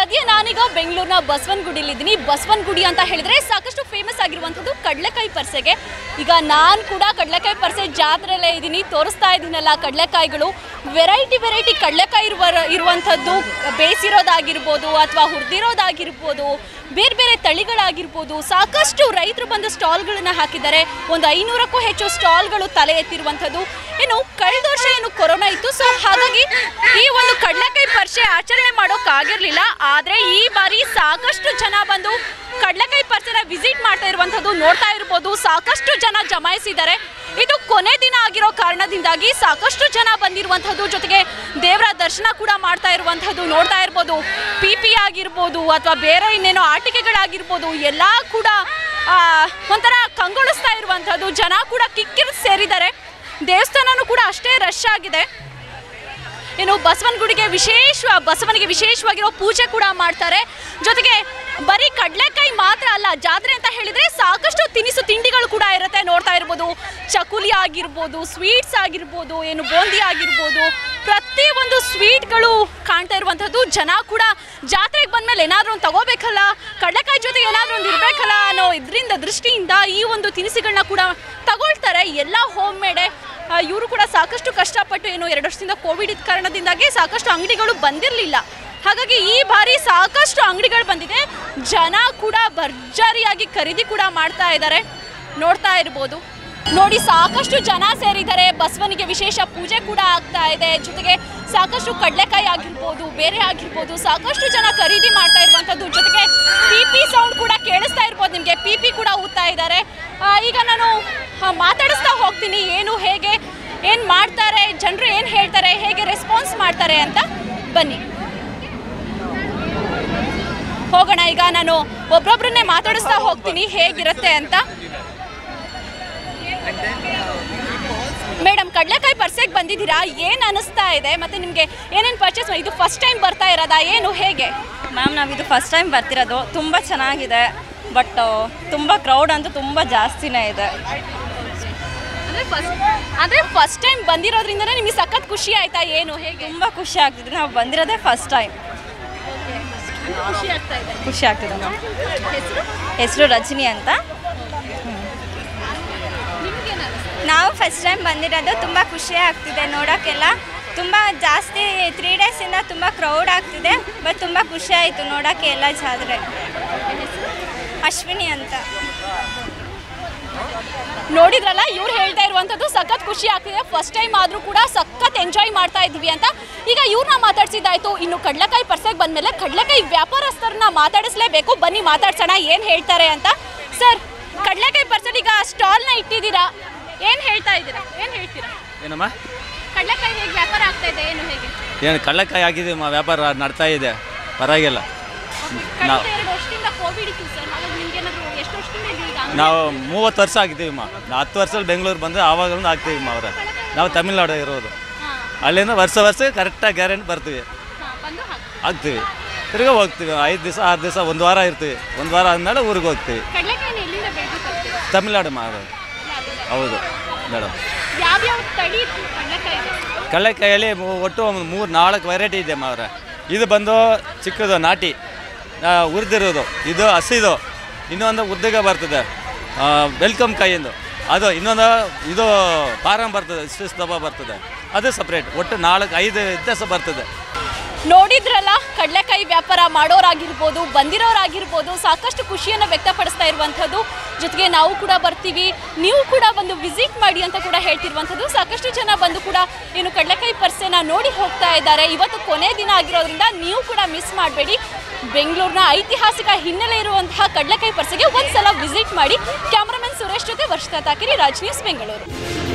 ಸದ್ಯ ನಾನೀಗ ಬೆಂಗಳೂರಿನ ಬಸವನಗುಡಿಲಿದ್ದೀನಿ ಬಸವನಗುಡಿ ಅಂತ ಹೇಳಿದ್ರೆ ಸಾಕಷ್ಟು ಫೇಮಸ್ ಆಗಿರುವಂಥದ್ದು ಕಡಲೆಕಾಯಿ ಪರ್ಸೆಗೆ ಈಗ ನಾನು ಕೂಡ ಕಡಲೆಕಾಯಿ ಪರ್ಸೆ ಜಾತ್ರೆಯಲ್ಲೇ ಇದ್ದೀನಿ ತೋರಿಸ್ತಾ ಇದ್ದೀನಲ್ಲ ಕಡಲೆಕಾಯಿಗಳು ವೆರೈಟಿ ವೆರೈಟಿ ಕಡಲೆಕಾಯಿ ಇರುವ ಇರುವಂಥದ್ದು ಬೇಯಿಸಿರೋದಾಗಿರ್ಬೋದು ಅಥವಾ ಹುರಿದಿರೋದಾಗಿರ್ಬೋದು ಬೇರೆ ಬೇರೆ ತಳಿಗಳಾಗಿರ್ಬೋದು ಸಾಕಷ್ಟು ರೈತರು ಬಂದು ಸ್ಟಾಲ್ಗಳನ್ನ ಹಾಕಿದ್ದಾರೆ ಒಂದು ಐನೂರಕ್ಕೂ ಹೆಚ್ಚು ಸ್ಟಾಲ್ಗಳು ತಲೆ ಎತ್ತಿರುವಂಥದ್ದು ಇನ್ನು ಕಳೆದ ವರ್ಷ ಏನು ಕೊರೋನಾ ಇತ್ತು ಸೊ ಹಾಗಾಗಿ ಈ ಒಂದು ಕಡಲೆಕಾಯಿ ಪರಿಷೆ ಆಚರಣೆ ಮಾಡೋಕ್ಕಾಗಿರ್ಲಿಲ್ಲ ಆದರೆ ಈ ಬಾರಿ ಸಾಕಷ್ಟು ಜನ ಬಂದು ಕಡಲೆಕಾಯಿ ಪರಿಸರ ವಿಸಿಟ್ ಮಾಡ್ತಾ ಇರುವಂಥದ್ದು ನೋಡ್ತಾ ಇರ್ಬೋದು ಸಾಕಷ್ಟು ಜನ ಜಮಾಯಿಸಿದ್ದಾರೆ ಇದು ಕೊನೆ ದಿನ ಆಗಿರೋ ಕಾರಣದಿಂದಾಗಿ ಸಾಕಷ್ಟು ಜನ ಬಂದಿರುವಂಥದ್ದು ಜೊತೆಗೆ ದೇವರ ದರ್ಶನ ಕೂಡ ಮಾಡ್ತಾ ಇರುವಂಥದ್ದು ನೋಡ್ತಾ ಇರ್ಬೋದು ಪಿ ಪಿ ಆಗಿರ್ಬೋದು ಅಥವಾ ಬೇರೆ ಇನ್ನೇನೋ ಆಟಿಕೆಗಳಾಗಿರ್ಬೋದು ಎಲ್ಲ ಕೂಡ ಆ, ಒಂಥರ ಕಂಗೊಳಿಸ್ತಾ ಇರುವಂಥದ್ದು ಜನ ಕೂಡ ಕಿಕ್ಕಿರಿದು ಸೇರಿದ್ದಾರೆ ದೇವಸ್ಥಾನನೂ ಕೂಡ ಅಷ್ಟೇ ರಶ್ ಆಗಿದೆ ಇನ್ನು ಬಸವನಗುಡಿಗೆ ವಿಶೇಷ ಬಸವನಿಗೆ ವಿಶೇಷವಾಗಿರೋ ಪೂಜೆ ಕೂಡ ಮಾಡ್ತಾರೆ ಜೊತೆಗೆ ಬರೀ ಕಡಲೆಕಾಯಿ ಮಾತ್ರ ಅಲ್ಲ ಜಾತ್ರೆ ಅಂತ ಹೇಳಿದ್ರೆ ಸಾಕಷ್ಟು ತಿನಿಸು ತಿಂಡಿಗಳು ಕೂಡ ಇರುತ್ತೆ ನೋಡ್ತಾ ಇರ್ಬೋದು ಚಕುಲಿ ಆಗಿರ್ಬೋದು ಸ್ವೀಟ್ಸ್ ಆಗಿರ್ಬೋದು ಏನು ಬೂಂದಿ ಆಗಿರ್ಬೋದು ಪ್ರತಿ ಒಂದು ಸ್ವೀಟ್ಗಳು ಕಾಣ್ತಾ ಇರುವಂಥದ್ದು ಜನ ಕೂಡ ಜಾತ್ರೆಗೆ ಬಂದ್ಮೇಲೆ ಏನಾದರೂ ಒಂದು ತಗೋಬೇಕಲ್ಲ ಕಡಲೆಕಾಯಿ ಜೊತೆಗೆ ಏನಾದರೂ ಒಂದು ಇರಬೇಕಲ್ಲ ಅನ್ನೋ ಇದರಿಂದ ದೃಷ್ಟಿಯಿಂದ ಈ ಒಂದು ತಿನಿಸುಗಳನ್ನ ಕೂಡ ತಗೊಳ್ತಾರೆ ಎಲ್ಲ ಹೋಮ್ ಮೇಡೆ ಇವರು ಕೂಡ ಸಾಕಷ್ಟು ಕಷ್ಟಪಟ್ಟು ಏನು ಎರಡು ವರ್ಷದಿಂದ ಕೋವಿಡ್ ಇದ್ದ ಕಾರಣದಿಂದಾಗಿ ಸಾಕಷ್ಟು ಅಂಗಡಿಗಳು ಬಂದಿರಲಿಲ್ಲ ಹಾಗಾಗಿ ಈ ಬಾರಿ ಸಾಕಷ್ಟು ಅಂಗಡಿಗಳು ಬಂದಿದೆ ಜನ ಕೂಡ ಭರ್ಜರಿಯಾಗಿ ಖರೀದಿ ಕೂಡ ಮಾಡ್ತಾ ಇದ್ದಾರೆ ನೋಡ್ತಾ ಇರ್ಬೋದು ನೋಡಿ ಸಾಕಷ್ಟು ಜನ ಸೇರಿದ್ದಾರೆ ಬಸವನಿಗೆ ವಿಶೇಷ ಪೂಜೆ ಕೂಡ ಆಗ್ತಾ ಇದೆ ಜೊತೆಗೆ ಸಾಕಷ್ಟು ಕಡಲೆಕಾಯಿ ಆಗಿರ್ಬೋದು ಬೇರೆ ಆಗಿರ್ಬೋದು ಸಾಕಷ್ಟು ಜನ ಖರೀದಿ ಮಾಡ್ತಾ ಇರುವಂಥದ್ದು ಜೊತೆಗೆ ಪಿ ಪಿ ಸೌಂಡ್ ಕೂಡ ಕೇಳಿಸ್ತಾ ಇರ್ಬೋದು ನಿಮಗೆ ಪಿ ಪಿ ಕೂಡ ಊದ್ತಾ ಇದ್ದಾರೆ ಆ, ಈಗ ನಾನು ಆ, ಮಾತಾಡಿಸ್ತಾ ಹೋಗ್ತೀನಿ ಏನು ಹೇಗೆ ಏನು ಮಾಡ್ತಾರೆ ಜನರು ಏನು ಹೇಳ್ತಾರೆ ಹೇಗೆ ರೆಸ್ಪಾನ್ಸ್ ಮಾಡ್ತಾರೆ ಅಂತ ಬನ್ನಿ ಹೋಗೋಣ ಈಗ ನಾನು ಒಬ್ರೊಬ್ರನ್ನೇ ಮಾತಾಡಿಸ್ತಾ ಹೋಗ್ತೀನಿ ಹೇಗಿರುತ್ತೆ ಅಂತ ಮೇಡಮ್ ಕಡಲೆಕಾಯಿ ಪರ್ಸೆಗೆ ಬಂದಿದ್ದೀರಾ ಏನು ಅನಿಸ್ತಾ ಇದೆ ಮತ್ತೆ ನಿಮಗೆ ಏನೇನು ಪರ್ಚೇಸ್ ಇದು ಫಸ್ಟ್ ಟೈಮ್ ಬರ್ತಾ ಇರೋದಾ ಏನು ಹೇಗೆ ಮ್ಯಾಮ್ ನಾವಿದು ಫಸ್ಟ್ ಟೈಮ್ ಬರ್ತಿರೋದು ತುಂಬ ಚೆನ್ನಾಗಿದೆ ಬಟ್ ತುಂಬ ಕ್ರೌಡ್ ಅಂತೂ ತುಂಬ ಜಾಸ್ತಿನೇ ಇದೆ ಅಂದರೆ ಫಸ್ಟ್ ಅಂದರೆ ಫಸ್ಟ್ ಟೈಮ್ ಬಂದಿರೋದ್ರಿಂದನೇ ನಿಮಗೆ ಸಖತ್ ಖುಷಿ ಆಯ್ತಾ ಏನು ಹೇಗೆ ತುಂಬ ಖುಷಿ ಆಗ್ತಿದೆ ನಾವು ಬಂದಿರೋದೇ ಫಸ್ಟ್ ಟೈಮ್ ಖುಷಿ ಆಗ್ತಾ ಇದೆ ಖುಷಿ ಆಗ್ತಿದೆ ಮ್ಯಾಮ್ ಹೆಸರು ಹೆಸರು ರಜನಿ ಅಂತ ನಿಮ್ಗೇನು ನಾವು ಫಸ್ಟ್ ಟೈಮ್ ಬಂದಿರೋದು ತುಂಬ ಖುಷಿ ಆಗ್ತಿದೆ ನೋಡೋಕ್ಕೆಲ್ಲ ತುಂಬ ಜಾಸ್ತಿ ತ್ರೀ ಡೇಸಿಂದ ತುಂಬ ಕ್ರೌಡ್ ಆಗ್ತಿದೆ ಬಟ್ ತುಂಬ ಖುಷಿ ಆಯಿತು ನೋಡೋಕ್ಕೆ ಎಲ್ಲ ಜಾತ್ರೆ ಅಶ್ವಿನಿ ಅಂತ ನೋಡಿದ್ರಲ್ಲ ಇವ್ರು ಹೇಳ್ತಾ ಇರುವಂಥದ್ದು ಸಖತ್ ಖುಷಿ ಆಗ್ತಿದೆ ಫಸ್ಟ್ ಟೈಮ್ ಆದರೂ ಕೂಡ ಸಖತ್ ಎಂಜಾಯ್ ಮಾಡ್ತಾ ಇದ್ವಿ ಅಂತ ಈಗ ಇವ್ರನ್ನ ಮಾತಾಡ್ಸಿದ್ದಾಯ್ತು ಇನ್ನು ಕಡಲೆಕಾಯಿ ಪರ್ಸೆಗೆ ಬಂದಮೇಲೆ ಕಡಲೆಕಾಯಿ ವ್ಯಾಪಾರಸ್ಥರನ್ನ ಮಾತಾಡಿಸ್ಲೇಬೇಕು ಬನ್ನಿ ಮಾತಾಡ್ಸೋಣ ಏನು ಹೇಳ್ತಾರೆ ಅಂತ ಸರ್ ಕಡಲೆಕಾಯಿ ಪರ್ಸಲ್ಲಿ ಈಗ ಸ್ಟಾಲ್ನ ಇಟ್ಟಿದ್ದೀರಾ ಏನು ಹೇಳ್ತಾ ಇದ್ದೀರಾ ಏನು ಹೇಳ್ತೀರಾ ಏನಮ್ಮ ಕಡಲೆಕಾಯಿ ಹೇಗೆ ವ್ಯಾಪಾರ ಆಗ್ತಾ ಇದೆ ಏನು ಹೇಗೆ ಏನು ಕಳ್ಳಕಾಯಿ ಆಗಿದೆ ಮ ವ್ಯಾಪಾರ ನಡ್ತಾ ಇದೆ ಪರವಾಗಿಲ್ಲ ಕಳೆದ ಎರಡು ವರ್ಷದಿಂದ ಕೋವಿಡ್ ಇತ್ತು ಸರ್ ಹಾಗಾಗಿ ನಿಮ್ಗೆ ಏನಾದರೂ ಎಷ್ಟು ವರ್ಷದಿಂದ ಇದೆ ಈಗ ಅಂಗಡಿ? ನಾವು ಮೂವತ್ತು ವರ್ಷ ಆಗಿದ್ದೀವಿ ಮಾ ಹತ್ತು ವರ್ಷದಲ್ಲಿ ಬೆಂಗಳೂರು ಬಂದರೆ ಆವಾಗಲೂ ಆಗ್ತೀವಿ ಮಾ ಅವರ ನಾವು ತಮಿಳ್ನಾಡು ಇರೋದು ಹಾ, ಅಲ್ಲಿಂದ ವರ್ಷ ವರ್ಷ ಕರೆಕ್ಟಾಗಿ ಗ್ಯಾರಂಟಿ ಬರ್ತೀವಿ ಹಾ, ಬಂದು ಹಾಕಿ ಆಗ್ತೀವಿ ತಿರ್ಗಾ ಹೋಗ್ತೀವಿ ಐದು ದಿವಸ ಆರು ದಿವಸ ಒಂದು ವಾರ ಇರ್ತೀವಿ ಒಂದು ವಾರ ಆದಮೇಲೆ ಊರಿಗೆ ಹೋಗ್ತೀವಿ ಕಡಲೆಕಾಯಿನ ಎಲ್ಲಿಂದ ಬೆಳೆದು ತರ್ತೀರಾ ತಮಿಳ್ನಾಡು ಮಾ ಅದು. ಹೌದು ಮೇಡಮ್ ಯಾವ್ಯಾವ ತಳಿ ಕಡಲೆಕಾಯಿ ಇದೆ ಕಡಲೆಕಾಯಲ್ಲಿ ಮೂ- ಒಟ್ಟು ಒಂದು ಮೂರು ನಾಲ್ಕು ವೆರೈಟಿ ಇದೆ ಮಾವ್ರೆ ಇದು ಬಂದು ಚಿಕ್ಕದು ನಾಟಿ ಆ, ಹುರಿದಿರೋದು ಇದು ಹಸಿದು ಇನ್ನೊಂದು ಉದ್ದಗ ಬರ್ತದೆ ವೆಲ್ಕಮ್ ಕಾಯಿಂದ ಅದು ಇನ್ನೊಂದು ಇದು ಪಾರಂ ಬರ್ತದೆ ಇಷ್ಟು ಇಷ್ಟು ದಪ್ಪ ಬರ್ತದೆ ಅದು ಸಪ್ರೇಟ್ ಒಟ್ಟು ನಾಲ್ಕು ಐದು ವ್ಯತ್ಯಾಸ ಬರ್ತದೆ ನೋಡಿದ್ರಲ್ಲ ಕಡಲೆಕಾಯಿ ವ್ಯಾಪಾರ ಮಾಡೋರಾಗಿರ್ಬೋದು ಬಂದಿರೋರಾಗಿರ್ಬೋದು ಸಾಕಷ್ಟು ಖುಷಿಯನ್ನು ವ್ಯಕ್ತಪಡಿಸ್ತಾ ಇರುವಂಥದ್ದು ಜೊತೆಗೆ ನಾವು ಕೂಡ ಬರ್ತೀವಿ ನೀವು ಕೂಡ ಬಂದು ವಿಸಿಟ್ ಮಾಡಿ ಅಂತ ಕೂಡ ಹೇಳ್ತಿರುವಂಥದ್ದು ಸಾಕಷ್ಟು ಜನ ಬಂದು ಕೂಡ ಏನು ಕಡಲೆಕಾಯಿ ಪರ್ಸೆನ ನೋಡಿ ಹೋಗ್ತಾ ಇದ್ದಾರೆ ಇವತ್ತು ಕೊನೆ ದಿನ ಆಗಿರೋದ್ರಿಂದ ನೀವು ಕೂಡ ಮಿಸ್ ಮಾಡಬೇಡಿ ಬೆಂಗಳೂರಿನ ಐತಿಹಾಸಿಕ ಹಿನ್ನೆಲೆ ಇರುವಂತಹ ಕಡಲೆಕಾಯಿ ಪರ್ಸೆಗೆ ಒಂದ್ಸಲ ವಿಸಿಟ್ ಮಾಡಿ ಕ್ಯಾಮ್ರಾಮನ್ ಸುರೇಶ್ ಜೊತೆ ವರ್ಷದ ತಾಕಿರಿ ರಾಜ್ ನ್ಯೂಸ್ ಬೆಂಗಳೂರು